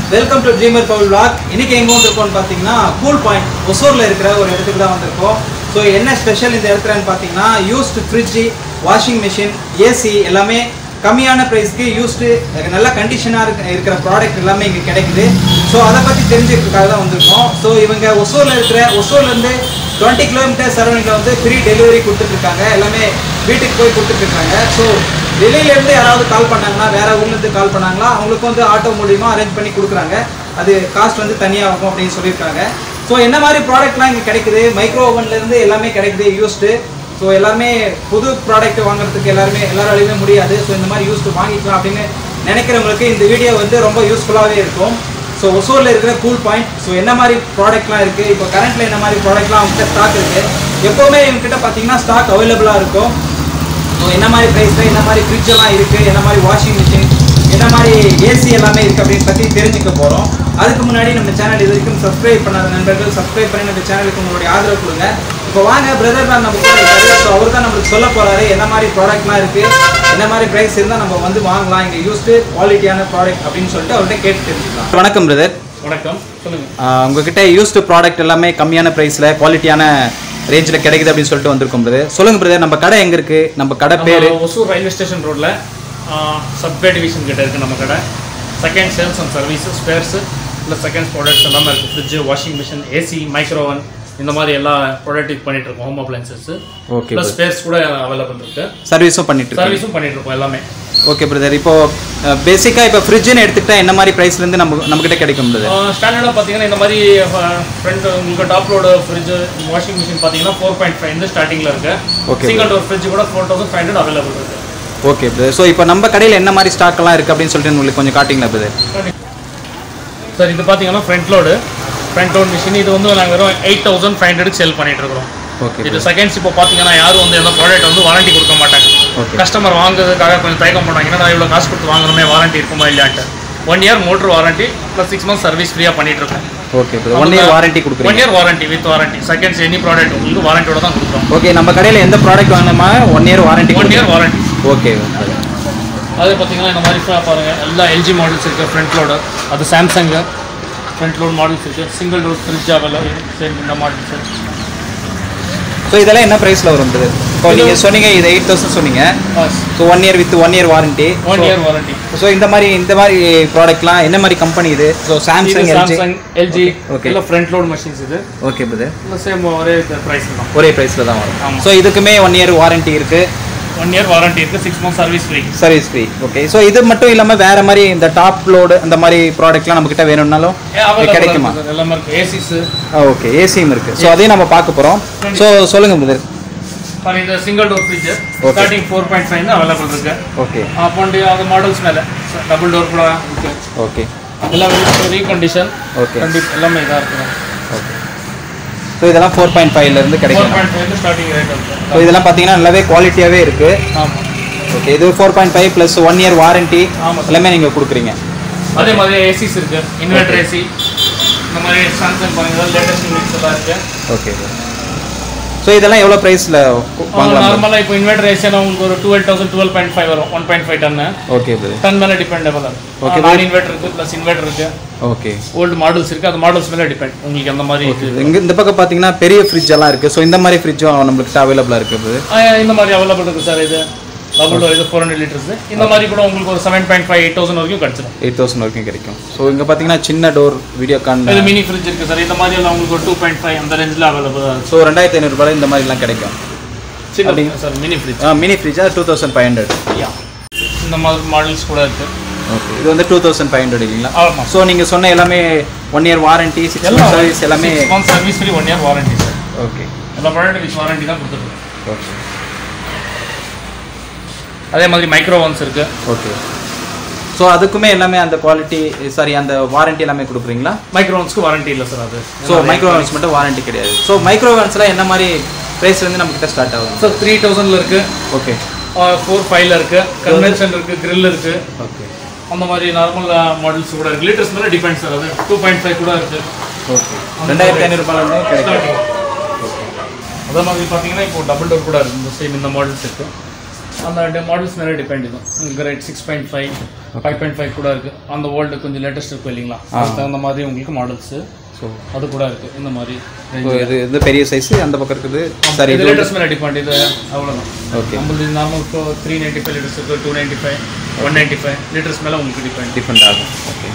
Welcome to dreamer Paul vlog இன்னைக்கு எங்க வந்திருக்கோம்னு பார்த்தீங்கன்னா கூல் பாயிண்ட் ஒசூர்ல இருக்கிற ஒரு இடத்துக்கு தான் வந்திருக்கோம் ஸோ என்ன ஸ்பெஷல் இந்த இடத்துலன்னு பார்த்தீங்கன்னா used fridge washing machine AC எல்லாமே கம்மியான ப்ரைஸ்க்கு யூஸ்டு நல்ல கண்டிஷனாக இருக்கிற ப்ராடக்ட் எல்லாமே இங்கே கிடைக்குது ஸோ அதை பற்றி தெரிஞ்சுக்கிறதுக்காக தான் வந்திருக்கோம் ஸோ இவங்க ஒசூரில் இருக்கிற ஒசூர்லேருந்து டுவெண்ட்டி கிலோமீட்டர் சரௌண்டிங்கில் வந்து ஃப்ரீ டெலிவரி கொடுத்துட்ருக்காங்க எல்லாமே வீட்டுக்கு போய் கொடுத்துட்ருக்காங்க ஸோ வெளியிலேருந்து யாராவது கால் பண்ணாங்கன்னா வேற ஊர்லேருந்து கால் பண்ணாங்களா அவங்களுக்கு வந்து ஆட்டோ மூலியமாக அரேஞ்ச் பண்ணி கொடுக்குறாங்க அது காஸ்ட் வந்து தனியாக ஆகும் அப்படின்னு சொல்லியிருக்காங்க ஸோ என்ன மாதிரி ப்ராடக்ட்லாம் இங்கே கிடைக்குது மைக்ரோ ஓவன்லேருந்து எல்லாமே கிடைக்குது யூஸ்டு ஸோ எல்லாருமே புது ப்ராடக்ட் வாங்குறதுக்கு எல்லாருமே எல்லாராலையுமே முடியாது ஸோ இந்த மாதிரி யூஸ்டு வாங்கிக்கலாம் அப்படின்னு நினைக்கிறவங்களுக்கு இந்த வீடியோ வந்து ரொம்ப யூஸ்ஃபுல்லாகவே இருக்கும் ஸோ ஒசூரில் இருக்கிற கூல் பாயிண்ட் ஸோ என்ன மாதிரி ப்ராடக்ட்லாம் இருக்குது இப்போ கரண்ட்டில் என்ன மாதிரி ப்ராடக்ட்லாம் அவங்ககிட்ட ஸ்டாக் இருக்குது எப்போவுமே இவங்ககிட்ட பார்த்தீங்கன்னா ஸ்டாக் அவைலபிளாக இருக்கும் ஸோ என்ன மாதிரி ப்ரைஸில் என்ன மாதிரி ஃப்ரிட்ஜ் எல்லாம் இருக்குது என்ன மாதிரி வாஷிங் மிஷின் என்ன மாதிரி ஏசி எல்லாமே இருக்குது அப்படின்னு பற்றி தெரிஞ்சுக்க போகிறோம் அதுக்கு முன்னாடி நம்ம சேனல் இது வரைக்கும் சப்ஸ்கிரைப் பண்ணாத நண்பர்கள் சப்ஸ்கிரைப் பண்ணி நம்ம சேனலுக்கு உங்களுடைய ஆதரவு கொடுங்க இப்போ வாங்க பிரதர் தான் நம்ம கூட இருக்காரு ஸோ அவர் தான் நம்மளுக்கு சொல்ல போகிறாரு என்ன மாதிரி ப்ராடக்ட்லாம் இருக்குது என்ன மாதிரி ப்ரைஸ் இருந்தால் நம்ம வந்து வாங்கலாம் இங்கே யூஸ்டு குவாலிட்டியான ப்ராடக்ட் அப்படின்னு சொல்லிட்டு அவர்கிட்ட கேட்டு தெரிஞ்சுக்கலாம் வணக்கம் பிரதர் வணக்கம் சொல்லுங்க உங்ககிட்ட யூஸ்டு ப்ராடக்ட் எல்லாமே கம்மியான ப்ரைஸில் குவாலிட்டியான ரேஞ்சில் கிடைக்குது அப்படின்னு சொல்லிட்டு வந்திருக்கோம் பிரதர் சொல்லுங்க பிரதர் நம்ம கடை எங்கே இருக்குது நம்ம கடை பேர் நம்ம ஒசூர் ரயில்வே ஸ்டேஷன் ரோட்ல சப்வே டிவிஷன் கிட்ட இருக்கு நம்ம கடை second sales and services spares plus second products எல்லாமே இருக்கு fridge washing machine AC micro oven இந்த மாதிரி எல்லா ப்ராடக்ட் பண்ணிட்டு இருக்கோம் home appliances okay plus spares கூட அவைலபிள் இருக்கு சர்வீஸும் பண்ணிட்டு இருக்கோம் சர்வீஸும் பண்ணிட்டு இருக்கோம் எல்லாமே ஓகே பிரதர் இப்போ பேசிக்காக இப்போ ஃப்ரிட்ஜ்னு எடுத்துக்கிட்டா என்ன மாதிரி ப்ரைஸ்லேருந்து நம்ம நம்மக்கிட்ட கிடைக்கும் பிரதர் ஸ்டாண்டர்டாக பார்த்தீங்கன்னா இந்த மாதிரி ஃப்ரண்ட் உங்களுக்கு top load fridge washing machine பார்த்தீங்கன்னா ஃபோர் பாயிண்ட் ஃபைவ் இந்த ஸ்டார்டிங்கில் இருக்கு Okay, சிங்கிள் டோர் ஃப்ரிட்ஜ் கூட four thousand five hundred available இருக்கு ஓகே பிரதர் ஸோ இப்போ நம்ம கடையில் என்ன மாதிரி ஸ்டாக்லாம் இருக்குது அப்படின்னு சொல்லிட்டு உங்களுக்கு கொஞ்சம் காட்டிங்களா பிரதர் சார் இது பார்த்தீங்கன்னா front load front load machine இது வந்து நாங்கள் வெறும் eight thousand five hundred sale பண்ணிட்டு இருக்கிறோம் ஓகே இது செகண்ட்ஸ் இப்போ பார்த்தீங்கன்னா யாரும் வந்து எந்த ப்ராடக்ட் வந்து வாரண்டி கொடுக்க மாட்டாங்க Okay. கஸ்டமர் வாங்குறதுக்காக கொஞ்சம் தயக்கம் பண்ணுவாங்க ஏன்னா நான் இவ்வளோ காசு கொடுத்து வாங்குறோமே வாரண்டி இருக்குமா இல்லையான்ட்டு one year motor warranty plus six months service ஃப்ரீயாக பண்ணிட்டு இருக்கோம் okay brother one year warranty one கொடுக்குறீங்க year warranty with warranty seconds any product உங்களுக்கு வாரண்டியோட தான் கொடுக்குறோம் ஓகே நம்ம கடையில் எந்த ப்ராடக்ட் வாங்கினோமா one year warranty one year warranty okay அது பார்த்தீங்கன்னா இந்த மாதிரி ஃபுல்லாக பாருங்கள் எல்லா எல்ஜி மாடல்ஸ் இருக்குது ஃப்ரண்ட் லோடு அது சாம்சங்கு ஃப்ரண்ட் லோட் மாடல்ஸ் இருக்குது single door fridge available same இந்த மாடல்ஸ் ஸோ இதெல்லாம் என்ன ப்ரைஸில் வரும் பிரதர் இப்போ நீங்கள் சொன்னீங்க இது எயிட் தௌசண்ட் சொன்னீங்க so one year with one year warranty one year warranty so இந்த மாதிரி இந்த மாதிரி ப்ராடக்ட்லாம் என்ன மாதிரி கம்பெனி இது so Samsung LG Samsung LG Okay. இல்லை ஃப்ரண்ட் லோட் மஷின்ஸ் இது ஓகே பிரதர் இல்லை சேம் ஒரே ப்ரைஸ் தான் ஒரே ப்ரைஸில் தான் வரும் ஆமா. ஸோ இதுக்குமே ஒன் இயர் வாரண்டி இருக்குது ஒன் இயர் வாரண்டி இருக்குது six months service free service free okay so இது மட்டும் இல்லாமல் வேற மாதிரி இந்த டாப் லோடு அந்த மாதிரி ப்ராடக்ட்லாம் நம்மக்கிட்ட வேணும்னாலும் கிடைக்குமா எல்லாமே இருக்குது ஏசிஸ் ஓகே ஏசியும் இருக்கு ஸோ அதையும் நம்ம பார்க்க போகிறோம் ஸோ சொல்லுங்க பிரதர் பாருங்க இந்த single door fridge Okay. Starting four point five available இருக்கு ஓகே அப்பாண்டி அது மாடல்ஸ் மேலே டபுள் டோர் கூட இருக்கு ஓகே எல்லாமே ரீகண்டிஷன் Okay. கண்டிப்பாக எல்லாமே இதாக இருக்குது ஓகே ஸோ இதெல்லாம் ஃபோர் பாயிண்ட் ஃபைவ்லேருந்து ஃபோர் கிடைக்கும் பாயிண்ட் ஃபைவ் ஸ்டார்டிங் ரேட் இருக்கு ஸோ இதெல்லாம் பார்த்தீங்கன்னா நல்லாவே குவாலிட்டியாகவே இருக்குது ஆமாம் ஓகே இது four point five plus one year warranty ஆமா. எல்லாமே நீங்கள் கொடுக்குறீங்க அதே மாதிரி ஏசிஸ் இருக்கு இன்வெர்டர் ஏசி இந்த மாதிரி சாம்சங் பாருங்க லேட்டஸ்ட் யூனிட்ஸ் எல்லாம் இருக்கு ஓகே ஸோ இதெல்லாம் எவ்வளோ ப்ரைஸில் வாங்கலாம் நார்மலாக இப்போ இன்வெர்டர் ஏசினா உங்களுக்கு ஒரு twelve thousand twelve point five வரும் one point five ton okay brother ton மேலே டிபெண்டபிள் Okay, இருக்கு நான் இன்வெர்டர் இருக்கு ப்ளஸ் இன்வெர்டர் இருக்கு ஓகே ஓல்டு மாடல்ஸ் இருக்கு அந்த மாடல்ஸ் மேலே டிபெண்ட் உங்களுக்கு அந்த மாதிரி ஓகே இங்கே இந்த பக்கம் பார்த்தீங்கன்னா பெரிய ஃப்ரிட்ஜ் எல்லாம் இருக்குது ஸோ இந்த மாதிரி ஃப்ரிட்ஜும் நம்மளுக்கு அவைலபிளாக இருக்குது ஆ, இந்த மாதிரி அவைலபிள் இருக்கு சார் இது டபுள் டோர் இது ஃபோர் ஹண்ட்ரட் லிட்டர்ஸ் இந்த மாதிரி கூட உங்களுக்கு ஒரு seven point five eight thousand வரைக்கும் கிடச்சிடும் எயிட் தௌசண்ட் வரைக்கும் கிடைக்கும் ஸோ இங்கே பார்த்தீங்கன்னா சின்ன டோர் வீடியோ கான் இது மினி ஃப்ரிட்ஜ் இருக்கு சார் இந்த மாதிரி எல்லாம் உங்களுக்கு ஒரு டூ பாயிண்ட் ஃபைவ் அந்த ரேஞ்சில் அவைலபிள் ஸோ ரெண்டாயிரத்தி ஐநூறுரூபாய் இந்த மாதிரிலாம் கிடைக்கும் சின்ன சார் மினி ஃப்ரிட்ஜ் ஆ மினி ஃப்ரிட்ஜா டூ தௌசண்ட் ஃபைவ் ஹண்ட்ரட் யா இந்த மாதிரி மாடல்ஸ் கூட இருக்கு ஓகே இது வந்து டூ தௌசண்ட் ஃபைவ் ஹண்ட்ரட் இல்லைங்களா ஆமாம் ஸோ நீங்கள் சொன்ன எல்லாமே ஒன் இயர் வாரண்டி சிக்ஸ் எல்லாம் சர்வீஸ் எல்லாமே six month service free one year warranty sir okay எல்லா ப்ராடக்ட் வித் வாரண்டி தான் கொடுத்துருக்கோம் ஓகே அதே மாதிரி மைக்ரோ ஒன்ஸ் இருக்கு ஓகே ஸோ அதுக்குமே எல்லாமே அந்த குவாலிட்டி சாரி அந்த வாரண்டி எல்லாமே கொடுக்குறீங்களா மைக்ரோ ஒன்ஸ்க்கு வாரண்டி இல்லை சார் அது ஸோ மைக்ரோவேவ்ஸ் மட்டும் வாரண்டி கிடையாது ஸோ மைக்ரோவேவ்ஸ்லாம் என்ன மாதிரி ப்ரைஸ்லேருந்து நம்ம கிட்ட ஸ்டார்ட் ஆகும் சார் த்ரீ தௌசண்ட்ல இருக்கு ஓகே ஃபோர் ஃபைவ்ல இருக்கு கன்வென்ஷன் இருக்கு கிரில் இருக்கு ஓகே அந்த மாதிரி நார்மல் மாடல்ஸ் கூட இருக்கு லிட்டர்ஸ் மேலே டிபெண்ட் சார் அது டூ பாயிண்ட் ஃபைவ் கூட இருக்கு ஓகே ரெண்டாயிரத்தி ஐநூறுபாலேருந்து கிடைக்கும் அதே மாதிரி பார்த்தீங்கன்னா இப்போ டபுள் டோர் கூட இருக்கு இந்த சேம் இந்த மாடல்ஸ் இருக்கு அந்த மாடல்ஸ் மேலே டிபெண்ட் இது உங்களுக்கு rate six point five five point five கூட இருக்குது அந்த ஓல்டு கொஞ்சம் லேட்டஸ்ட் இருக்கும் இல்லைங்களா அதுக்கு தகுந்த மாதிரி உங்களுக்கு மாடல்ஸு ஸோ அது கூட இருக்குது இந்த மாதிரி இது இது பெரிய சைஸ் அந்த பக்கம் இருக்குது சரி இது லேட்டஸ்ட் மேலே டிபெண்ட் இது அவ்வளோதான் ஓகே நம்மளது நார்மல் இப்போ த்ரீ நைன்ட்டி ஃபைவ் லிட்டர்ஸ் இருக்குது two ninety five one ninety five litres மேலே உங்களுக்கு டிபெண்ட் டிஃப்ரெண்ட் ஆகும் ஓகே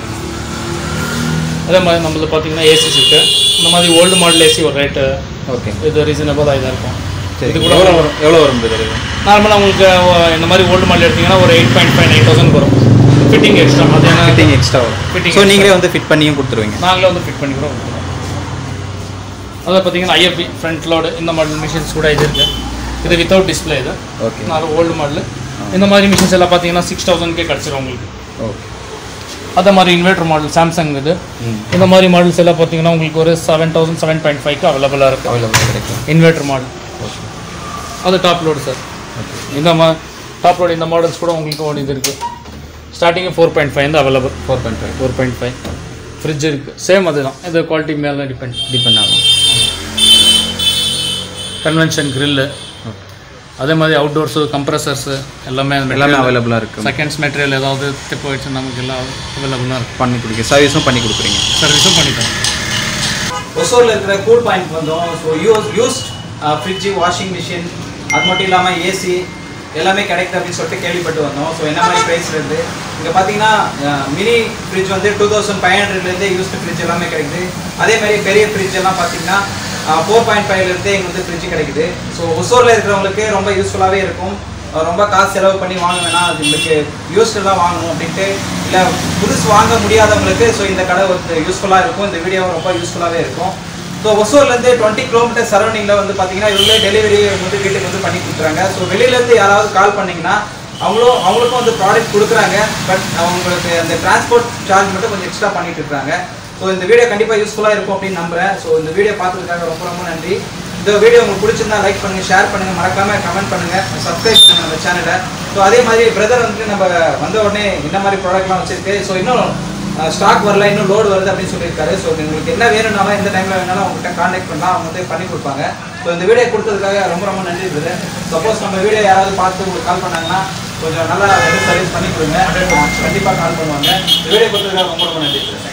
அதே மாதிரி நம்மளது பார்த்தீங்கன்னா ஏசிஸ் இருக்குது இந்த மாதிரி ஓல்டு மாடல் ஏசி ஒரு ரேட்டு ஓகே இது ரீசனபிளாக இதாக இருக்கும் சரி இது கூட எவ்வளோ வரும் எவ்வளோ வரும் இது நார்மலாக உங்களுக்கு அஹ், இந்த மாதிரி ஓல்டு மாடல் எடுத்தீங்கன்னா ஒரு eight point five nine thousand வரும் ஃபிட்டிங் எக்ஸ்ட்ரா மத்தியான ஃபிட்டிங் எக்ஸ்ட்ரா வரும் Fitting ஸோ நீங்களே வந்து ஃபிட் பண்ணியும் கொடுத்துருவீங்க நாங்களே வந்து ஃபிட் பண்ணி கூட கொடுக்குறோம் அதில் பார்த்தீங்கன்னா ஐஎஃப்பி ஃப்ரண்ட் லோடு இந்த மாடல் மிஷின்ஸ் கூட இது இருக்குது இது வித்தவுட் டிஸ்பிளே இது ஓகே நாலு ஓல்டு மாடல் இந்த மாதிரி மிஷின்ஸ் எல்லாம் பார்த்தீங்கன்னா சிக்ஸ் தௌசண்ட்கே கிடச்சிரும் உங்களுக்கு ஓகே அதே மாதிரி இன்வெர்டர் மாடல் சாம்சங் இது ம் இந்த மாதிரி மாடல்ஸ் எல்லாம் பார்த்தீங்கன்னா உங்களுக்கு ஒரு செவன் தௌசண்ட் செவன் பாயிண்ட் ஃபைவ்க்கு அவைலபிளாக இருக்குது அவைலபிள் கிடைக்கும் இன்வெர்டர் மாடல் ஓகே அது டாப் லோடு சார் ஓகே இந்த மா டாப் லோடு இந்த மாடல்ஸ் கூட உங்களுக்கு ஒரு இது இருக்குது ஸ்டார்டிங் ஃபோர் பாயிண்ட் ஃபைவ் வந்து available four point five four point five fridge இருக்குது சேம் அதுதான் இது குவாலிட்டி மேலே டிபெண்ட் டிபெண்ட் ஆகும் கன்வென்ஷன் கிரில்லு அதே மாதிரி அவுட்டோர்ஸு கம்ப்ரஸர்ஸு எல்லாமே எல்லாமே அவைலபிளாக இருக்குது செகண்ட்ஸ் மெட்டீரியல் ஏதாவது டிப் போயிடுச்சு நமக்கு எல்லாம் அவைலபிளாக இருக்குது பண்ணி கொடுக்க சர்வீஸும் பண்ணி கொடுக்குறீங்க சர்வீஸும் பண்ணிட்டோம் ஒசூரில் இருக்கிற கூல் பாயிண்ட் வந்தோம் so use used fridge washing machine அது மட்டும் இல்லாமல் ஏசி எல்லாமே கிடைக்குது அப்படின்னு சொல்லிட்டு கேள்விப்பட்டு வந்தோம் ஸோ என்ன மாதிரி ப்ரைஸ்ல இருந்து இங்கே பார்த்தீங்கன்னா மினி ஃப்ரிட்ஜ் வந்து டூ தௌசண்ட் ஃபைவ் ஹண்ட்ரட்லேருந்து யூஸ்டு ஃப்ரிட்ஜ் எல்லாமே கிடைக்குது அதே மாதிரி பெரிய ஃப்ரிட்ஜ் எல்லாம் பார்த்தீங்கன்னா ஃபோர் பாயிண்ட் ஃபைவ்லேருந்தே எங்களுக்கு வந்து ஃப்ரிட்ஜ் கிடைக்குது ஸோ ஒசூரில் இருக்கிறவங்களுக்கு ரொம்ப யூஸ்ஃபுல்லாகவே இருக்கும் அஹ் ரொம்ப காசு செலவு பண்ணி வாங்க வேணாம் அது உங்களுக்கு யூஸ்டு தான் வாங்கணும் அப்படின்ட்டு இல்லை புதுசு வாங்க முடியாதவங்களுக்கு ஸோ இந்த கடை வந்து யூஸ்ஃபுல்லாக இருக்கும் இந்த வீடியோ ரொம்ப யூஸ்ஃபுல்லாகவே இருக்கும் ஸோ ஒசூர்லேருந்து டுவெண்ட்டி கிலோமீட்டர் சரௌண்டிங்கில் வந்து பார்த்தீங்கன்னா இவங்களே டெலிவரி வந்து வீட்டுக்கு வந்து பண்ணி கொடுக்குறாங்க ஸோ வெளியிலேருந்து யாராவது கால் பண்ணீங்கன்னா அவங்களும் அவங்களுக்கும் வந்து ப்ராடக்ட் கொடுக்குறாங்க பட் அவங்களுக்கு அந்த டிரான்ஸ்போர்ட் சார்ஜ் மட்டும் கொஞ்சம் எக்ஸ்ட்ரா பண்ணிட்டு இருக்காங்க ஸோ இந்த வீடியோ கண்டிப்பாக யூஸ்ஃபுல்லாக இருக்கும் அப்படின்னு நம்புறேன் ஸோ இந்த வீடியோ பார்த்ததுக்காக ரொம்ப ரொம்ப நன்றி இந்த வீடியோ உங்களுக்கு பிடிச்சிருந்தா லைக் பண்ணுங்க ஷேர் பண்ணுங்க மறக்காம கமெண்ட் பண்ணுங்க சப்ஸ்கிரைப் பண்ணுங்க நம்ம சேனலை ஸோ அதே மாதிரி பிரதர் வந்து நம்ம வந்த உடனே இந்த மாதிரி ப்ராடக்ட்லாம் வச்சிருக்கு ஸோ இன்னும் ஸ்டாக் வரல இன்னும் லோடு வருது அப்படின்னு சொல்லியிருக்காரு ஸோ உங்களுக்கு என்ன வேணும்னாலும் எந்த டைமில் வேணாலும் அவங்ககிட்ட கான்டாக்ட் பண்ணலாம் அவங்க வந்து பண்ணி கொடுப்பாங்க ஸோ இந்த வீடியோ கொடுத்ததுக்காக ரொம்ப ரொம்ப நன்றி பிரதர் சப்போஸ் நம்ம வீடியோ யாராவது பார்த்து உங்களுக்கு கால் பண்ணாங்கன்னா கொஞ்சம் நல்லா சர்வீஸ் பண்ணி கொடுங்க கண்டிப்பாக கால் பண்ணுவாங்க இந்த வீடியோ கொடுத்ததுக்காக ரொம்ப ரொம்ப நன்றி பிரதர்